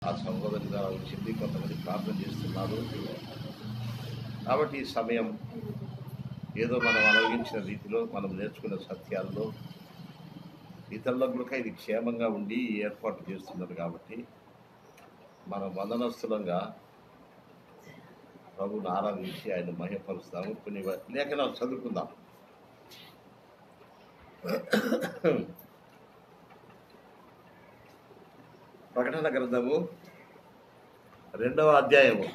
ఆ సహోదరి ద్వారా వచ్చింది కొంతమంది ప్రార్థన చేస్తున్నారు కాబట్టి ఈ సమయం ఏదో మనం అనుభవించిన రీతిలో మనం నేర్చుకున్న సత్యాల్లో ఇతరులకు కూడా ఇది క్షేమంగా ఉండి ఏర్పాటు చేస్తున్నారు కాబట్టి మనం వందనస్తులంగా ప్రభుని ఆరాధించి ఆయన మహిమపరుస్తాము కొన్ని వ- లేఖనాలు చదువుకుందాం ప్రకటన గ్రంథము రెండవ అధ్యాయము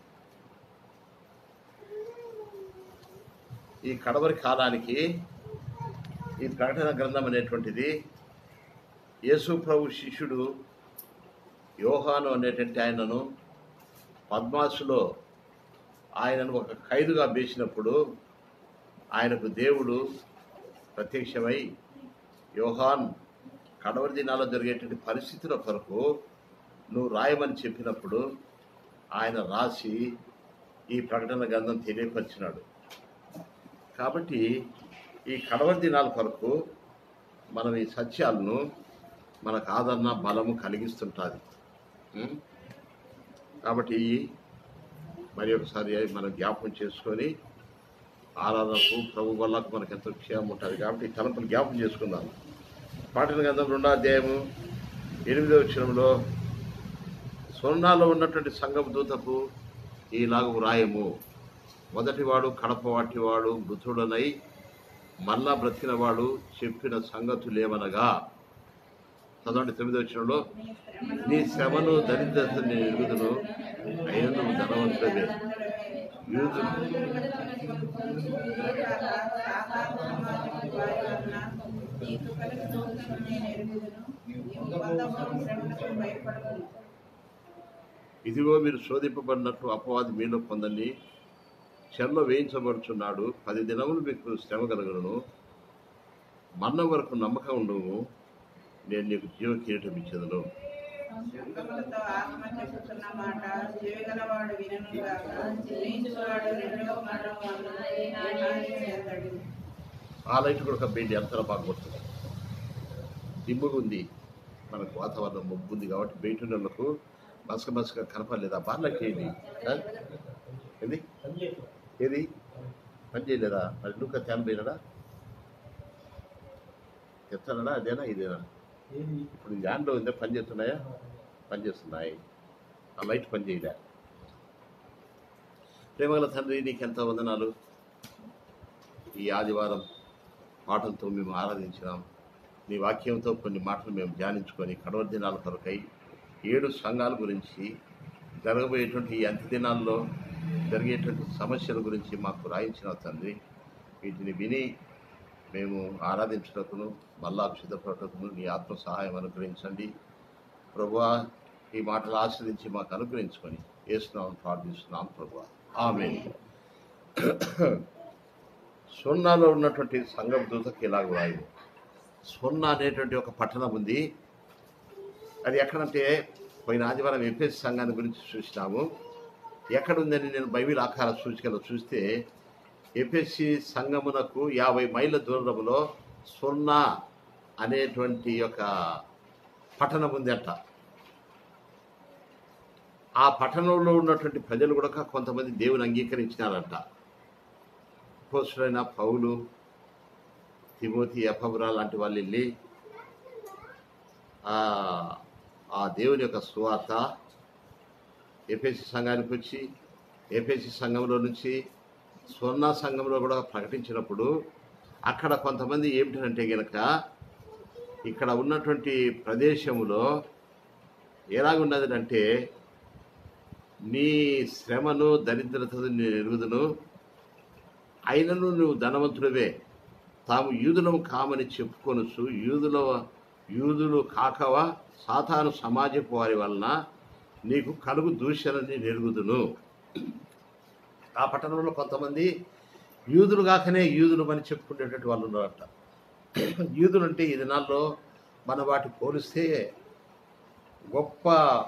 ఈ కడవరి కాలానికి ఈ ప్రకటన గ్రంథం అనేటువంటిది యేసు ప్రభు శిష్యుడు యోహాను అనేటువంటి ఆయనను పద్మాసులో ఆయనను ఒక ఖైదుగా వేసినప్పుడు ఆయనకు దేవుడు ప్రత్యక్షమై యోహాన్ కడవరి దినాల్లో జరిగేటువంటి పరిస్థితుల కొరకు నువ్వు రాయమని చెప్పినప్పుడు ఆయన రాసి ఈ ప్రకటన గ్రంథం తెలియపరిచినాడు కాబట్టి ఈ కడవరి దినాల కొరకు మనం ఈ సత్యాలను మనకు ఆదరణ బలము కలిగిస్తుంటుంది ఉం? కాబట్టి మరి ఒకసారి మనం జ్ఞాపకం చేసుకొని ఆరాధనకు ప్రభు వల్లకు మనకు ఎంతో క్షేమం ఉంటుంది కాబట్టి ఈ తలంపులు జ్ఞాపకం చేసుకుందాం పాటల గ్రంథం రెండో అధ్యాయము ఎనిమిదో క్షణంలో సొన్నాలో ఉన్నటువంటి సంగమ దూతకు ఈలాగు వ్రాయము మొదటివాడు కడప వాటివాడు మృతుడనై మళ్ళా బ్రతికినవాడు చెప్పిన సంగతులేమనగా చదవండి తొమ్మిదో క్షణంలో నీ శ్రమను దరిద్రతను నేను ఎరుగుదును అయిన నువ్వు ధనవంతుడవే యూదు ఇదిగో మీరు శోధింపబడినట్లు అపవాది మీలో పొందని చెరలో వేయించబడుచున్నాడు పది దినములు మీకు శ్రమ కలగలను మరణం వరకు నమ్మకం ఉండవు నేను నీకు జీవ కిరీటం ఇచ్చేదను శబ్దములతో ఆత్మ చెప్పుతున్న మాట చెవిగలవాడు వినను గాక చెల్లించువాడు రెండవ మరణం వలన ఏ హాని చెందడు ఆ లైట్ కూడా బయట ఎంత బాగా కొడుతుంది దిమ్ముగా ఉంది మనకు వాతావరణం మబ్బు ఉంది కాబట్టి బయట ఉన్న వాళ్ళకు మసక మసక కనపడలేదు ఆ బార్లకి ఏది ఆ? ఏది ఏది పని చేయలేదా మరి నువ్వు తేన పోయినాడా చెప్తానడా అదేనా ఇదేనా ఇప్పుడు ఈ దాంట్లో ఉందే పని చేస్తున్నాయా పని చేస్తున్నాయి ఆ లైట్ పని చేయలే ప్రేమగల తండ్రి నీకు ఎంత వందనాలు ఈ ఆదివారం పాటలతో మేము ఆరాధించినాం నీ వాక్యంతో కొన్ని మాటలు మేము ధ్యానించుకొని కడవ దినాల కొరకై ఏడు సంఘాల గురించి జరగబోయేటువంటి ఈ అంత్య దినాల్లో జరిగేటువంటి సమస్యల గురించి మాకు రాయించిన తండ్రి వీటిని విని మేము ఆరాధించటకును మళ్ళా సిద్ధపడటకును నీ ఆత్మ సహాయం అనుగ్రహించండి ప్రభువా ఈ మాటలు ఆశ్రదించి మాకు అనుగ్రహించుకొని వేస్తున్నాం ప్రార్థిస్తున్నాం ప్రభువా ఆమె సున్నాలో ఉన్నటువంటి సంఘం దూతకి ఇలాగ రాయు సున్నా అనేటువంటి ఒక పట్టణం ఉంది అది ఎక్కడంటే పోయిన ఆదివారం ఎఫ్ఎస్ సంఘాన్ని గురించి చూసినాము ఎక్కడుందని నేను బైబిల్ ఆకార సూచికలో చూస్తే ఎఫ్ఎస్సి సంఘమునకు యాభై మైళ్ళ దూరంలో సున్నా అనేటువంటి ఒక పట్టణం ఉంది అంట ఆ పట్టణంలో ఉన్నటువంటి ప్రజలు కూడా కొంతమంది దేవుని అంగీకరించినారంట అపోస్తులైన పౌలు తిమోతి అపబురా లాంటి వాళ్ళు వెళ్ళి ఆ ఆ దేవుని యొక్క సువార్త ఏపీసీ సంఘానికి వచ్చి ఏపీసీ సంఘంలో నుంచి స్వర్ణ సంఘంలో కూడా ప్రకటించినప్పుడు అక్కడ కొంతమంది ఏమిటంటే గనక ఇక్కడ ఉన్నటువంటి ప్రదేశంలో ఎలాగున్నది అంటే నీ శ్రమను దరిద్రతను నేను ఎరుగుదును అయినను నువ్వు ధనవంతుడివే తాము యూదులము కామని చెప్పుకొనొచ్చు యూదుల యూదులు కాకవా సాతాను సమాజపు వారి వలన నీకు కలుగు దూషణని నెరుగుదును ఆ పట్టణంలో కొంతమంది యూదులు కాకనే యూదులు అని చెప్పుకునేటువంటి వాళ్ళు ఉన్నారట యూదులు అంటే ఈ దినాల్లో మన వాటి పోలిస్తే గొప్ప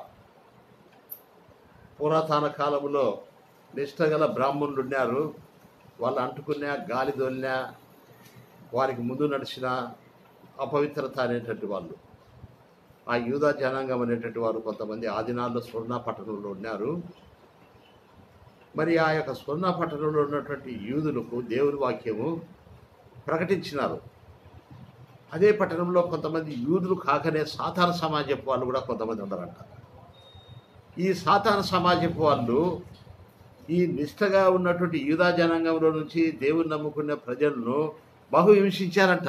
పురాతన కాలంలో నిష్టగల బ్రాహ్మణులు ఉన్నారు వాళ్ళు అంటుకున్నా గాలి దొల్లినా వారికి ముందు నడిచిన అపవిత్రత అనేటువంటి వాళ్ళు ఆ యూదా జనాంగం అనేటువంటి వారు కొంతమంది ఆదినాల్లో స్వర్ణ పట్టణంలో ఉన్నారు మరి ఆ యొక్క స్వర్ణ పట్టణంలో ఉన్నటువంటి యూదులకు దేవుని వాక్యము ప్రకటించినారు అదే పట్టణంలో కొంతమంది యూదులు కాకనే సాధారణ సమాజపు వాళ్ళు కూడా కొంతమంది ఉన్నారంట ఈ సాధారణ సమాజపు వాళ్ళు ఈ నిష్టగా ఉన్నటువంటి యూదా జనాంగంలో నుంచి దేవుని నమ్ముకున్న ప్రజలను బహు హింసించారంట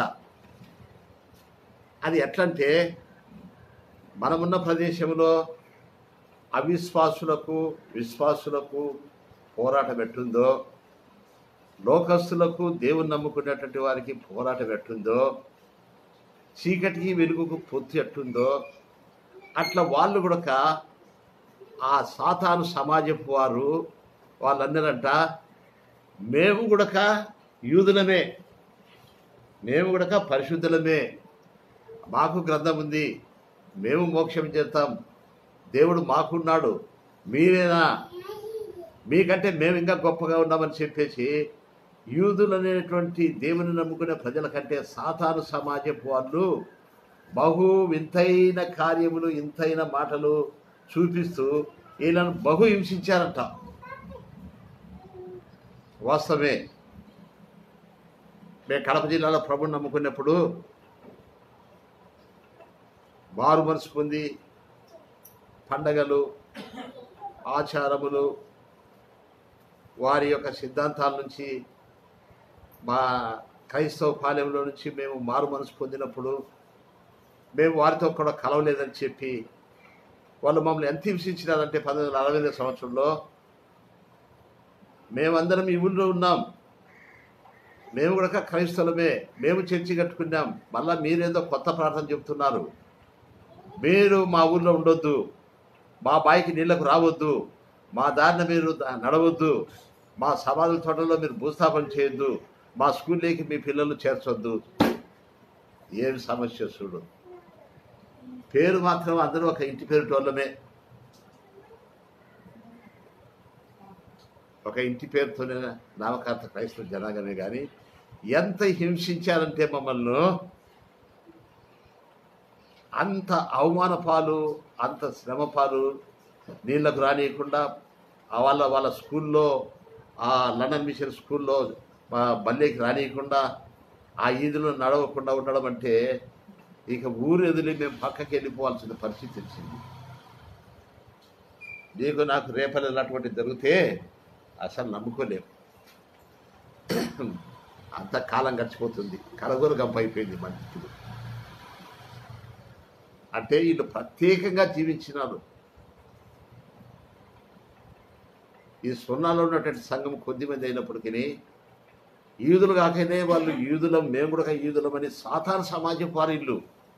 అది ఎట్లంటే మనమున్న ప్రదేశంలో అవిశ్వాసులకు విశ్వాసులకు పోరాటం ఎట్టుందో లోకస్తులకు దేవుని నమ్ముకునేటువంటి వారికి పోరాటం ఎట్టుందో చీకటికి వెలుగుకు పొత్తు ఎట్టుందో అట్లా వాళ్ళు కూడా ఆ సాతాను సమాజపు వారు వాళ్ళందరంట మేము గుడక యూదులమే మేము గుడక పరిశుద్ధులమే మాకు గ్రంథం ఉంది మేము మోక్షం చేస్తాం దేవుడు మాకున్నాడు మీరేనా మీకంటే మేము ఇంకా గొప్పగా ఉన్నామని చెప్పేసి యూదులు అనేటువంటి దేవుని నమ్ముకునే ప్రజల కంటే సాతాను సమాజపు వాళ్ళు బహు వింతైన కార్యములు ఇంతైన మాటలు చూపిస్తూ వీళ్ళను బహు హింసించారంట వాస్తవమే మేము కడప జిల్లాలో ప్రభుని నమ్ముకున్నప్పుడు మారు మనసు పొంది పండగలు ఆచారములు వారి యొక్క సిద్ధాంతాల నుంచి మా క్రైస్తవ పాలెంలో నుంచి మేము మారు మనసు పొందినప్పుడు మేము వారితో కూడా కలవలేదని చెప్పి వాళ్ళు మమ్మల్ని ఎంత హింసించినారంటే పంతొమ్మిది వందల అరవై ఐదు సంవత్సరంలో మేమందరం ఈ ఊళ్ళో ఉన్నాం మేము కూడా క్రైస్తవులమే మేము చర్చి కట్టుకున్నాం మళ్ళా మీరేదో కొత్త ప్రార్థన చెప్తున్నారు మీరు మా ఊళ్ళో ఉండొద్దు మా బాయికి నీళ్లకు రావద్దు మా దారిన మీరు ద- నడవద్దు మా సమాధుల తోటలో మీరు భూస్థాపన చేయొద్దు మా స్కూల్లోకి మీ పిల్లలు చేర్చొద్దు ఏమి సమస్య చూడు పేరు మాత్రం అందరూ ఒక ఇంటి పేరు టోళ్ళమే ఒక ఇంటి పేరుతోనే నామకార్థ క్రైస్తవ జనాంగమే కానీ ఎంత హింసించారంటే మమ్మల్ని అంత అవమాన పాలు అంత శ్రమ పాలు నీళ్ళకు రానియకుండా ఆ వాళ్ళ వాళ్ళ స్కూల్లో ఆ లండన్ మిషన్ స్కూల్లో మా బల్లేకి రానియకుండా ఆ ఈదులో నడవకుండా ఉండడం అంటే ఇక ఊరు ఎదిలి మేము పక్కకి వెళ్ళిపోవాల్సిన పరిస్థితి వచ్చింది నీకు నాకు రేపలు ఇలాంటివంటి జరిగితే అసలు నమ్ముకోలేము అంత కాలం గడిచిపోతుంది కలగోలు గంప అయిపోయింది మనుషులు అంటే వీళ్ళు ప్రత్యేకంగా జీవించినారు ఈ సున్నాలో ఉన్నటువంటి సంఘం కొద్దిమంది అయినప్పటికీ యూదులు కాకనే వాళ్ళు యూదులం మేము కూడా యూదులమని సాధారణ సమాజం వారి ఇల్లు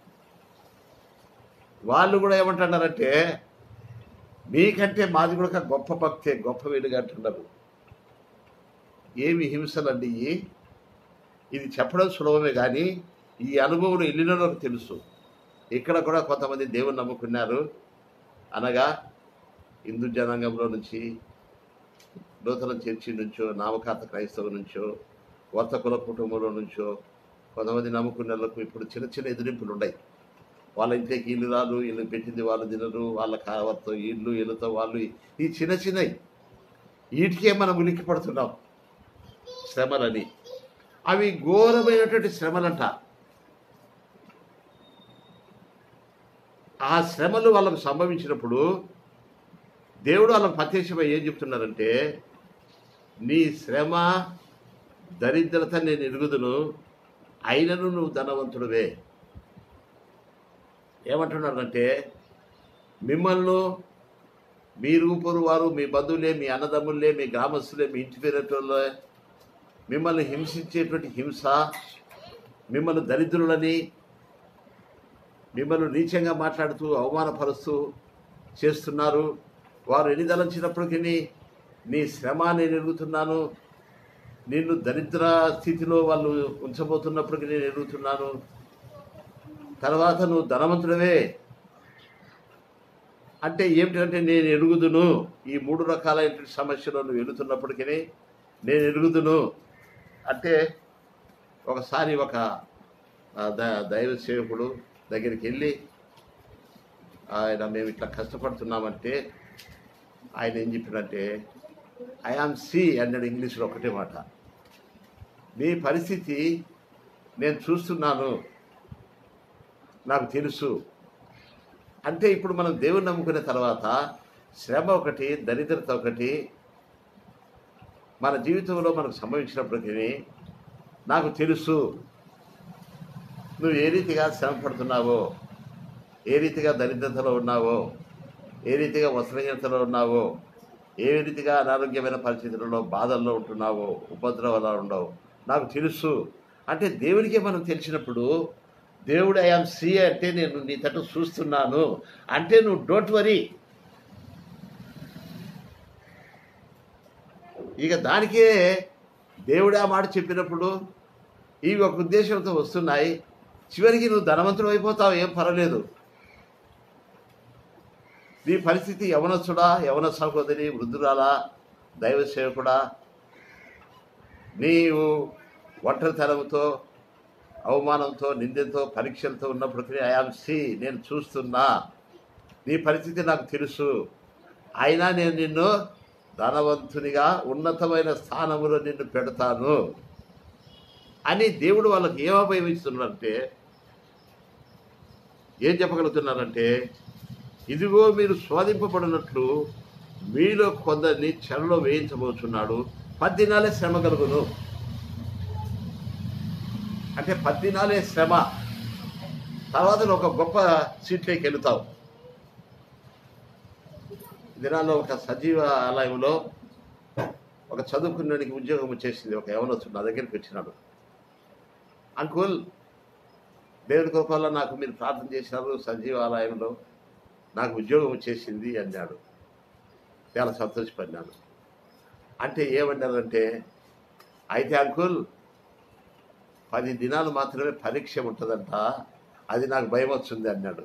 వాళ్ళు కూడా ఏమంటున్నారంటే మీకంటే మాది కూడా గొప్ప భక్తే గొప్ప వెలుగు అంటున్నారు ఏమి హింసలండి ఇవి ఇది చెప్పడం సులభమే కానీ ఈ అనుభవం వెళ్ళినలోకి తెలుసు ఇక్కడ కూడా కొంతమంది దేవుని నమ్ముకున్నారు అనగా హిందూ జనాంగంలో నుంచి నూతన చర్చి నుంచో నామకాత క్రైస్తవ నుంచో వర్తకుల కుటుంబంలో నుంచో కొంతమంది నమ్ముకున్న వాళ్ళకు ఇప్పుడు చిన్న చిన్న ఎదిరింపులు ఉన్నాయి వాళ్ళ ఇంటికి ఇల్లు రాదు ఇల్లు పెట్టింది వాళ్ళు తినరు వాళ్ళ కావర్తో ఇల్లు ఇళ్ళతో వాళ్ళు ఈ చిన్న చిన్నవి వీటికే మనం ఉలిక్కి పడుతున్నాం శ్రమలని అవి ఘోరమైనటువంటి శ్రమలంట ఆ శ్రమలు వాళ్ళకు సంభవించినప్పుడు దేవుడు వాళ్ళకు ప్రత్యక్షమై ఏం చెప్తున్నారంటే నీ శ్రమ దరిద్రత నేను ఎరుగుదును అయినను నువ్వు ధనవంతుడివే ఏమంటున్నారంటే మిమ్మల్ని మీ రూపురు వారు మీ బంధువులే మీ అన్నదమ్ములే మీ గ్రామస్తులే మీ ఇంటి పేరేటోళ్ళే మిమ్మల్ని హింసించేటువంటి హింస మిమ్మల్ని దరిద్రులని మిమ్మల్ని నీచంగా మాట్లాడుతూ అవమానపరుస్తూ చేస్తున్నారు వారు ఎన్ని దళించినప్పటికీ నీ శ్రమ నేను ఎరుగుతున్నాను నిన్ను దరిద్ర స్థితిలో వాళ్ళు ఉంచబోతున్నప్పటికీ నేను ఎరుగుతున్నాను తర్వాత నువ్వు ధనవంతుడవే అంటే ఏమిటంటే నేను ఎరుగుదును ఈ మూడు రకాలైన సమస్యలు నువ్వు ఎదుగుతున్నప్పటికీ నేను ఎరుగుదును అంటే ఒకసారి ఒక ఆ, ద దైవ సేవకుడు దగ్గరికి వెళ్ళి ఆయన మేము ఇట్లా కష్టపడుతున్నామంటే ఆయన ఏం చెప్పినంటే ఐ ఆమ్ సి అన్నాడు ఇంగ్లీష్లో ఒకటే మాట మీ పరిస్థితి నేను చూస్తున్నాను నాకు తెలుసు అంటే ఇప్పుడు మనం దేవుని నమ్ముకున్న తర్వాత శ్రమ ఒకటి దరిద్రత ఒకటి మన జీవితంలో మనకు సంభవించినప్పటికీ నాకు తెలుసు నువ్వు ఏ రీతిగా శ్రమ పడుతున్నావో ఏ రీతిగా దరిద్రతలో ఉన్నావో ఏ రీతిగా వస్త్రహీనతలో ఉన్నావో ఏ రీతిగా అనారోగ్యమైన పరిస్థితులలో బాధల్లో ఉంటున్నావో ఉపద్రవాలు ఉండవు నాకు తెలుసు అంటే దేవుడికే మనం తెలిసినప్పుడు దేవుడు ఐఆమ్ సి అంటే నేను నీ తట్టు చూస్తున్నాను అంటే నువ్వు డోంట్ వరీ ఇక దానికే దేవుడు ఆ మాట చెప్పినప్పుడు ఇవి ఒక ఉద్దేశంతో వస్తున్నాయి చివరికి నువ్వు ధనవంతుడు అయిపోతావు ఏం పర్వాలేదు నీ పరిస్థితి యవనస్తుడా యవన సహోదరి వృద్ధురాలా దైవ సేవకుడా నీవు ఒంటరితనంతో అవమానంతో నిందతో పరీక్షలతో ఉన్నప్పటికీ ఐఆమ్ సి నేను చూస్తున్నా నీ పరిస్థితి నాకు తెలుసు అయినా నేను నిన్ను ధనవంతునిగా ఉన్నతమైన స్థానములో నిన్ను పెడతాను అని దేవుడు వాళ్ళకి ఏం అభయం ఇస్తున్నారంటే ఏం చెప్పగలుగుతున్నారంటే ఇదిగో మీరు స్వాధింపబడినట్లు మీలో కొందరిని చెరలో వేయించబోతున్నాడు పద్దినాలే శ్రమ కలుగును అంటే పద్దినాలే శ్రమ తర్వాత నువ్వు ఒక గొప్ప సీట్లోకి వెళుతావు దినాల్లో ఒక సజీవ ఆలయంలో ఒక చదువుకున్నానికి ఉద్యోగం వచ్చేసింది ఒక యవనొచ్చు నా దగ్గరికి వచ్చినాడు అంకుల్ దేవుని కృపల్లో నాకు మీరు ప్రార్థన చేసినారు సజీవ ఆలయంలో నాకు ఉద్యోగం వచ్చేసింది అన్నాడు చాలా సంతోషపడినాను అంటే ఏమన్నారంటే అయితే అంకుల్ పది దినాలు మాత్రమే పరీక్ష ఉంటుందంట అది నాకు భయం వచ్చింది అన్నాడు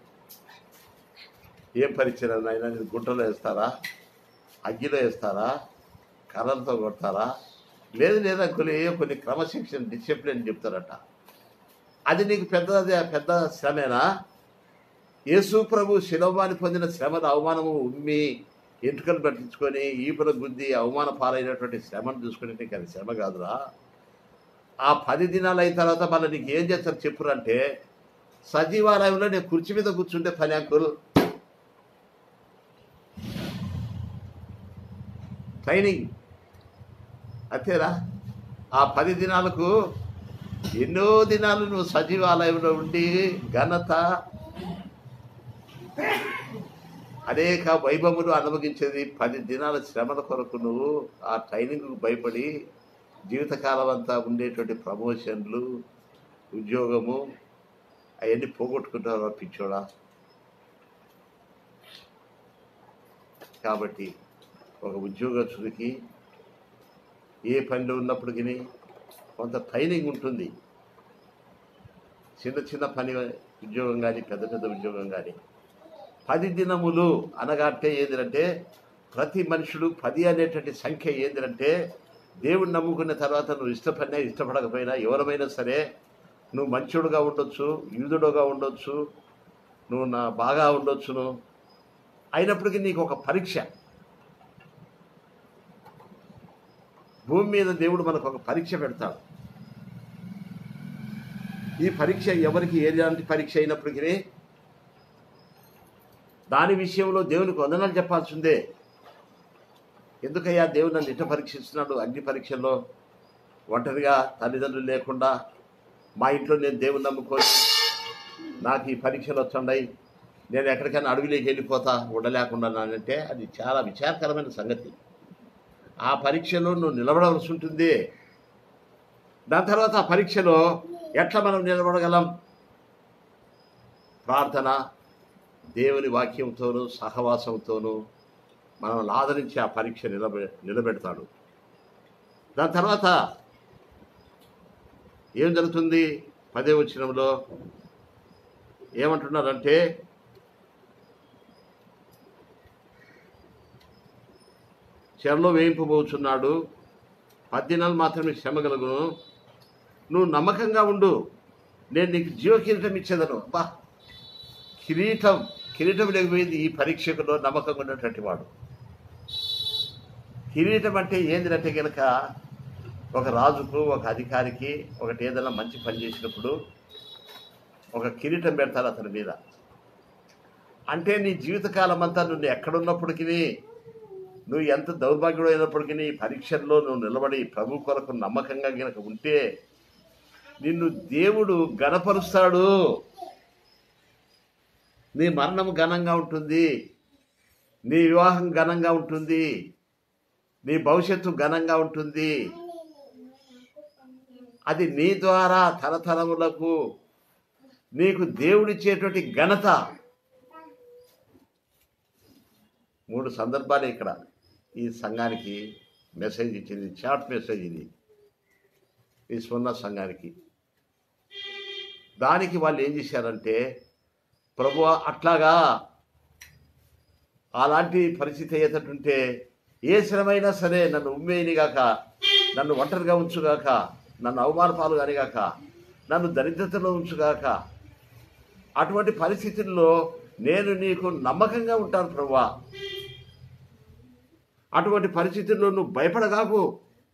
ఏం పరీక్ష అయినా నేను గుంటలో వేస్తారా అగ్గిలో వేస్తారా కర్రలతో కొడతారా లేదు లేదా కొన్ని ఏ కొన్ని క్రమశిక్షణ డిసిప్లిన్ చెప్తారట అది నీకు పెద్ద పెద్ద శ్రమేనా యేసు ప్రభు శిలోమాని పొందిన శ్రమను అవమానము ఉమ్మి ఎంటుకలు పట్టించుకొని ఈపుల గుద్ది అవమాన పాలైనటువంటి శ్రమను చూసుకుని నీకు అది శ్రమ కాదురా ఆ పది దినాలు అయిన తర్వాత మళ్ళీ నీకు ఏం చేస్తారు చెప్పురంటే సజీవాలయంలో నేను కుర్చీ మీద కూర్చుంటే పని అంకుల్ ట్రైనింగ్ అంతేరా ఆ పది దినాలకు ఎన్నో దినాలు నువ్వు సజీవాలయంలో ఉండి ఘనత అనేక వైభవములు అనుభవించేది పది దినాల శ్రమల కొరకు నువ్వు ఆ ట్రైనింగ్కు భయపడి జీవితకాలం అంతా ఉండేటువంటి ప్రమోషన్లు ఉద్యోగము అవన్నీ పోగొట్టుకుంటారు పిచ్చోడా కాబట్టి ఒక ఉద్యోగస్తుడికి ఏ పనిలో ఉన్నప్పటికీ కొంత ట్రైనింగ్ ఉంటుంది చిన్న చిన్న పని ఉద్యోగం కానీ పెద్ద పెద్ద ఉద్యోగం కానీ పది దినములు అనగా అంటే ఏంటంటే ప్రతి మనుషుడు పది అనేటువంటి సంఖ్య ఏంటంటే దేవుడు నమ్ముకున్న తర్వాత నువ్వు ఇష్టపడినా ఇష్టపడకపోయినా ఎవరమైనా సరే నువ్వు మంచోడుగా ఉండొచ్చు యూదుడుగా ఉండొచ్చు నువ్వు నా బాగా ఉండొచ్చును అయినప్పటికీ నీకు ఒక పరీక్ష భూమి మీద దేవుడు మనకు ఒక పరీక్ష పెడతాడు ఈ పరీక్ష ఎవరికి ఎలాంటి పరీక్ష అయినప్పటికీ దాని విషయంలో దేవునికి వందనాలు చెప్పాల్సిందే ఎందుకయ్యా దేవుడు నన్ను ఇట్ట పరీక్షిస్తున్నాడు అగ్ని పరీక్షల్లో ఒంటరిగా తల్లిదండ్రులు లేకుండా మా ఇంట్లో నేను దేవుని నమ్ముకొని నాకు ఈ పరీక్షలు వచ్చాయి నేను ఎక్కడికైనా అడవిలోకి వెళ్ళిపోతా ఉండలేకుండా అంటే అది చాలా విచారకరమైన సంగతి ఆ పరీక్షలో నువ్వు నిలబడవలసి ఉంటుంది దాని తర్వాత ఆ పరీక్షలో ఎట్లా మనం నిలబడగలం ప్రార్థన దేవుని వాక్యంతోనూ సహవాసంతోనూ మనల్ని ఆదరించి ఆ పరీక్ష నిలబె నిలబెడతాడు దాని తర్వాత ఏం జరుగుతుంది పదే వచ్చినంలో ఏమంటున్నారంటే చెరలో వేయింపబోచున్నాడు పద్దెనాలు మాత్రమే శ్రమ కలుగును నువ్వు నమ్మకంగా ఉండు నేను నీకు జీవ కిరీటం ఇచ్చేదను బా కిరీటం కిరీటం లేకపోయింది ఈ పరీక్షకులో నమ్మకంగా ఉన్నటువంటి వాడు కిరీటం అంటే ఏంటంటే కనుక ఒక రాజుకు ఒక అధికారికి ఒకటి ఏదైనా మంచి పని చేసినప్పుడు ఒక కిరీటం పెడతారు అతని మీద అంటే నీ జీవితకాలం అంతా నువ్వు ఎక్కడున్నప్పటికీ నువ్వు ఎంత దౌర్భాగ్యుడు అయినప్పటికీ నీ పరీక్షల్లో నువ్వు నిలబడి ప్రభు కొరకు నమ్మకంగా గనక ఉంటే నిన్ను దేవుడు గణపరుస్తాడు నీ మరణం ఘనంగా ఉంటుంది నీ వివాహం ఘనంగా ఉంటుంది నీ భవిష్యత్తు ఘనంగా ఉంటుంది అది నీ ద్వారా తరతరములకు నీకు దేవుడిచ్చేటువంటి ఘనత మూడు సందర్భాలు ఇక్కడ ఈ సంఘానికి మెసేజ్ ఇచ్చింది చాట్ మెసేజ్ ఇది ఈ స్వర్ణ సంఘానికి దానికి వాళ్ళు ఏం చేశారంటే ప్రభు అట్లాగా అలాంటి పరిస్థితి అయ్యేటట్టుంటే ఏ శ్రమైనా సరే నన్ను ఉమ్మేయనిగాక నన్ను ఒంటరిగా ఉంచుగాక నన్ను అవమాన పాలు కానిగాక నన్ను దరిద్రతలో ఉంచుగాక అటువంటి పరిస్థితుల్లో నేను నీకు నమ్మకంగా ఉంటాను ప్రభువా అటువంటి పరిస్థితుల్లో నువ్వు భయపడగాకు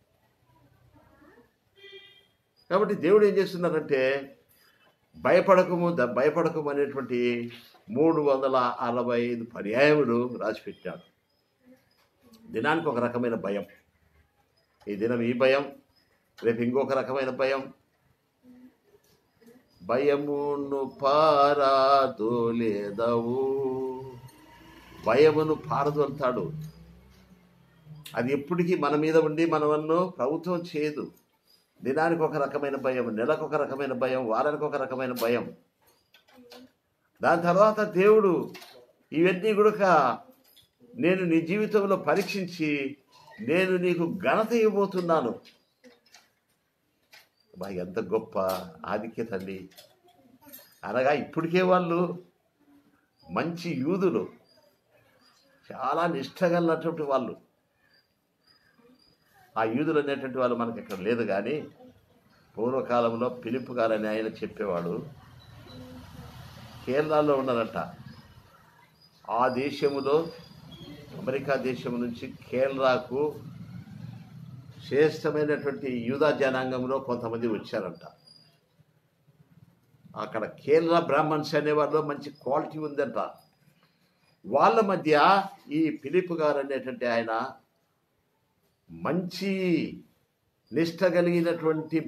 కాబట్టి దేవుడు ఏం చేస్తున్నారంటే భయపడకము ద- భయపడకము అనేటువంటి మూడు వందల అరవై ఐదు పర్యాయములు రాసిపెట్టాడు దినానికి ఒక రకమైన భయం ఈ దినం ఈ భయం రేపు ఇంకొక రకమైన భయం భయమును పారాదోలేదవు భయమును పారదోలుతాడు అది ఎప్పటికీ మన మీద ఉండి మనవన్ను ప్రభుత్వం చేయదు దినానికి ఒక రకమైన భయం నెలకు ఒక రకమైన భయం వారానికి ఒక రకమైన భయం దాని తర్వాత దేవుడు ఇవన్నీ కూడా నేను నీ జీవితంలో పరీక్షించి నేను నీకు ఘనత ఇవ్వబోతున్నాను బా ఎంత గొప్ప ఆధిక్యత అండి అనగా ఇప్పటికే వాళ్ళు మంచి యూదులు చాలా నిష్ఠగలనటువంటి వాళ్ళు ఆ యూదులు అనేటువంటి వాళ్ళు మనకి ఇక్కడ లేదు కానీ పూర్వకాలంలో పిలుపు గారని ఆయన చెప్పేవాడు కేరళలో ఉన్నారంట ఆ దేశములో అమెరికా దేశం నుంచి కేరళకు శ్రేష్టమైనటువంటి యూదా జనాంగంలో కొంతమంది వచ్చారంట అక్కడ కేరళ బ్రాహ్మణ్స్ అనే వాళ్ళు మంచి క్వాలిటీ ఉందంట వాళ్ళ మధ్య ఈ పిలిపు గారు అనేటువంటి ఆయన మంచి నిష్ట కలిగినటువంటి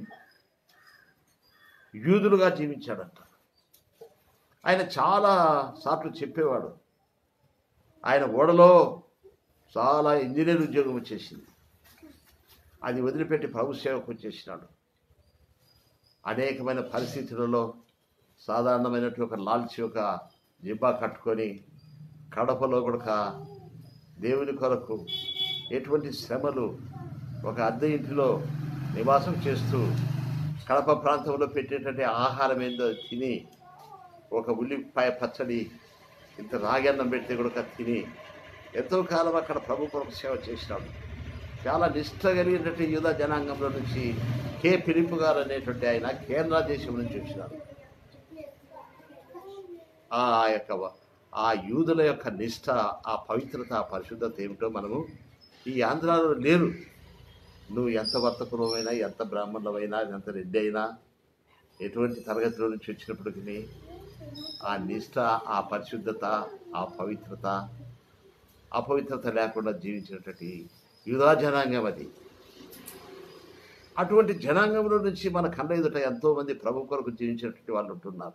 యూదులుగా జీవించాడంట ఆయన చాలా సార్లు చెప్పేవాడు ఆయన ఓడలో చాలా ఇంజనీర్ ఉద్యోగం వచ్చేసింది అది వదిలిపెట్టి ప్రభు సేవకు వచ్చేసినాడు అనేకమైన పరిస్థితులలో సాధారణమైనటువంటి ఒక లాల్చి ఒక జిబ్బా కట్టుకొని కడపలో కూడా దేవుని కొరకు ఎటువంటి శ్రమలు ఒక అద్దె ఇంటిలో నివాసం చేస్తూ కడప ప్రాంతంలో పెట్టేటువంటి ఆహారం ఏందో తిని ఒక ఉల్లిపాయ పచ్చడి ఇంత రాగన్నం పెడితే కూడా తిని ఎంతో కాలం అక్కడ ప్రభు కొరకు సేవ చేసినాడు చాలా నిష్ట కలిగినటువంటి యూద జనాంగంలో నుంచి కే పిలుపు గారు అనేటువంటి ఆయన కేరళ దేశం నుంచి వచ్చినారు ఆ యొక్క వ- ఆ యూదుల యొక్క నిష్ట ఆ పవిత్రత ఆ పరిశుద్ధత ఏమిటో మనము ఈ ఆంధ్రాలో లేరు నువ్వు ఎంత వర్తకులమైనా ఎంత బ్రాహ్మణులమైనా ఎంత రెడ్డి అయినా ఎటువంటి తరగతిలో నుంచి వచ్చినప్పటికీ ఆ నిష్ట ఆ పరిశుద్ధత ఆ పవిత్రత అపవిత్రత లేకుండా జీవించినటువంటి యూదా జనాంగం అది అటువంటి జనాంగంలో నుంచి మన కళ్ళ ఎదుట ఎంతోమంది ప్రభు కొరకు జీవించినటువంటి వాళ్ళు ఉంటున్నారు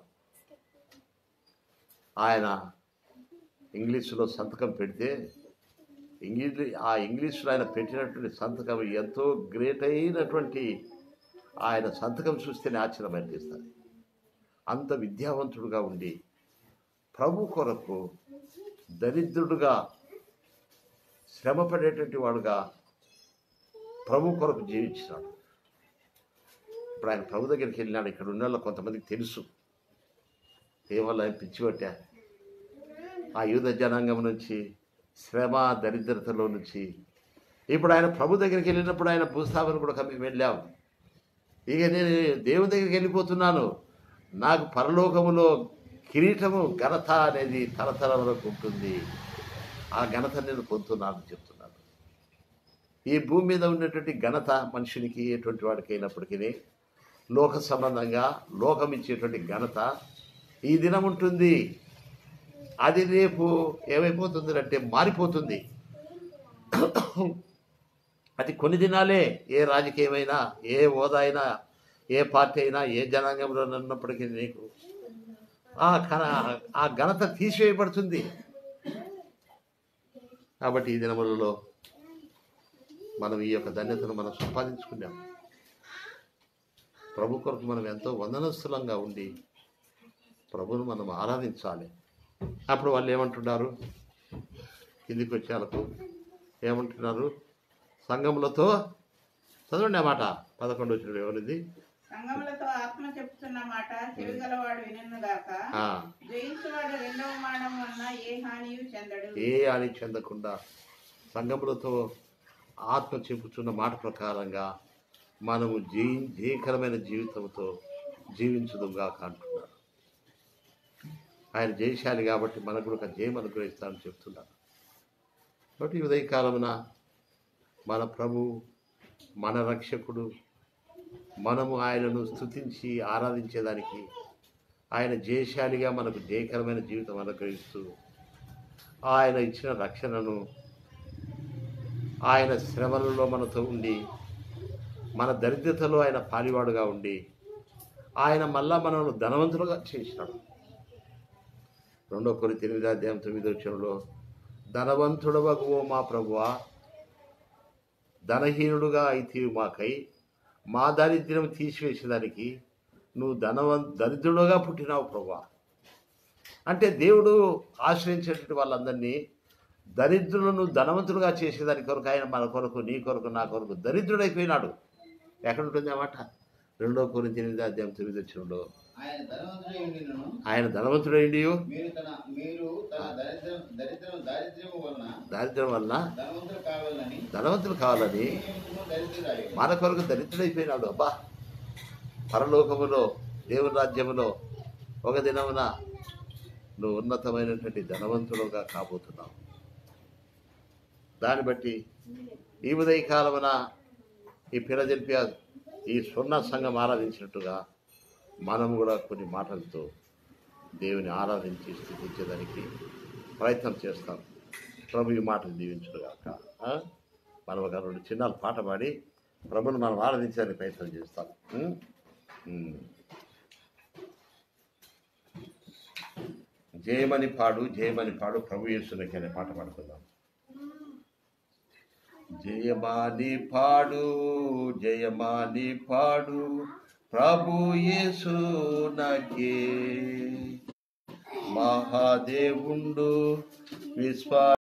ఆయన ఇంగ్లీషులో సంతకం పెడితే ఇంగ్లీ ఆ ఇంగ్లీషులో ఆయన పెట్టినటువంటి సంతకం ఎంతో గ్రేట్ అయినటువంటి ఆయన సంతకం చూస్తేనే ఆశ్చర్యం అనిపిస్తుంది అంత విద్యావంతుడుగా ఉండి ప్రభు కొరకు దరిద్రుడుగా శ్రమ పడేటువంటి వాడుగా ప్రభు కొరకు జీవించినాడు ఇప్పుడు ఆయన ప్రభు దగ్గరికి వెళ్ళినాడు ఇక్కడ ఉన్న వాళ్ళు కొంతమందికి తెలుసు ఏమల్ల ఆయన పిచ్చిపట్టా ఆ యూద జనాంగం నుంచి శ్రమ దరిద్రతలో నుంచి ఇప్పుడు ఆయన ప్రభు దగ్గరికి వెళ్ళినప్పుడు ఆయన భూస్థాపన కూడా మేము వెళ్ళాం ఇక నేను దేవుని దగ్గరికి వెళ్ళిపోతున్నాను నాకు పరలోకములో కిరీటము ఘనత అనేది తరతరం వరకు ఉంటుంది ఆ ఘనత నేను పొందుతున్నానని చెప్తున్నాను ఈ భూమి మీద ఉన్నటువంటి ఘనత మనుషునికి ఎటువంటి వాడికి అయినప్పటికీ లోక సంబంధంగా లోకం ఇచ్చేటువంటి ఘనత ఈ దినం ఉంటుంది అది రేపు ఏమైపోతుంది అంటే మారిపోతుంది అది కొన్ని దినాలే ఏ రాజకీయమైనా ఏ హోదా అయినా ఏ పార్టీ అయినా ఏ జనాంగంలో ఉన్నప్పటికీ నీకు ఆ ఘన ఆ ఘనత తీసివేయబడుతుంది కాబట్టి ఈ దినములలో మనం ఈ యొక్క ధన్యతను మనం సంపాదించుకున్నాం ప్రభు కొరకు మనం ఎంతో వందనస్థులంగా ఉండి ప్రభును మనం ఆరాధించాలి అప్పుడు వాళ్ళు ఏమంటున్నారు కిందికి వచ్చేలకు ఏమంటున్నారు సంఘములతో చదవండి ఆ మాట పదకొండు వచ్చిన ఎవరిది సంగములతో ఆత్మ చెప్తున్న మాట చెవిగలవాడు వినుగాక ఆ, జయించువాడు రెండవ మాడం వలన ఏ హానియు చెందడు ఏ అని చెందకుండా సంఘములతో ఆత్మ చెప్పుచున్న మాట ప్రకారంగా మనము జీ జయకరమైన జీవితంతో జీవించుదుగా అంటున్నారు ఆయన జయశాలి కాబట్టి మనకు కూడా ఒక జయం అనుగ్రహిస్తానని చెప్తున్నారు కాబట్టి ఈ ఉదయకాలమున మన ప్రభు మన రక్షకుడు మనము ఆయనను స్తుతించి ఆరాధించేదానికి ఆయన జయశాలిగా మనకు జయకరమైన జీవితం అనుగ్రహిస్తూ ఆయన ఇచ్చిన రక్షణను ఆయన శ్రమలలో మనతో ఉండి మన దరిద్రతలో ఆయన పాలివాడుగా ఉండి ఆయన మళ్ళా మనల్ని ధనవంతులుగా చేసినాడు రెండో కొన్ని ఎనిమిది అధ్యాయం తొమ్మిది వచ్చంలో ధనవంతుడవగు ఓ మా ప్రభువా ధనహీనుడుగా అయితే మాకై మా దారిద్ర్యం తీసివేసేదానికి నువ్వు ధనవం దరిద్రుడుగా పుట్టినావు ప్రభువా అంటే దేవుడు ఆశ్రయించేటువంటి వాళ్ళందరినీ దరిద్రులను ధనవంతులుగా చేసేదాని కొరకు ఆయన మన కొరకు నీ కొరకు నా కొరకు దరిద్రుడైపోయినాడు ఎక్కడ ఉంటుంది ఆ మాట రెండో కొన్ని ఎనిమిది అధ్యాయం తొమ్మిది వచ్చినలో ఆయన ధనవంతుడై ఉండినను ఆయన ధనవంతుడైండి మీరు తన మీరు తన దరిద్రం దరిద్రం దారిద్ర్యము వలన దారిద్ర్యం వలన ధనవంతులు కావాలని ధనవంతులు కావాలని దరిద్రుడాయి మన కొరకు దరిద్రుడైపోయినాడు అబ్బా పరలోకములో దేవుని రాజ్యములో ఒక దినమున నువ్వు ఉన్నతమైనటువంటి ధనవంతుడుగా కాబోతున్నావు దాన్ని బట్టి ఈ ఉదయకాలమున ఈ పిరజల్పియా ఈ స్వర్ణ సంఘం ఆరాధించినట్టుగా మనం కూడా కొన్ని మాటలతో దేవుని ఆరాధించి స్థితించేదానికి ప్రయత్నం చేస్తాం ప్రభు ఈ మాటలు దీవించుగాక ఆ? మనం ఒక రెండు చిన్నాలు పాట పాడి ప్రభుని మనం ఆరాధించడానికి ప్రయత్నం చేస్తాం ఉం? ఉం. జయమని పాడు జయమని పాడు ప్రభు యేసునికి అనే పాట పాడుకుందాం జయమాని పాడు జయమాని పాడు ప్రభు యేసు నకే మహాదేవుండు విశ్వ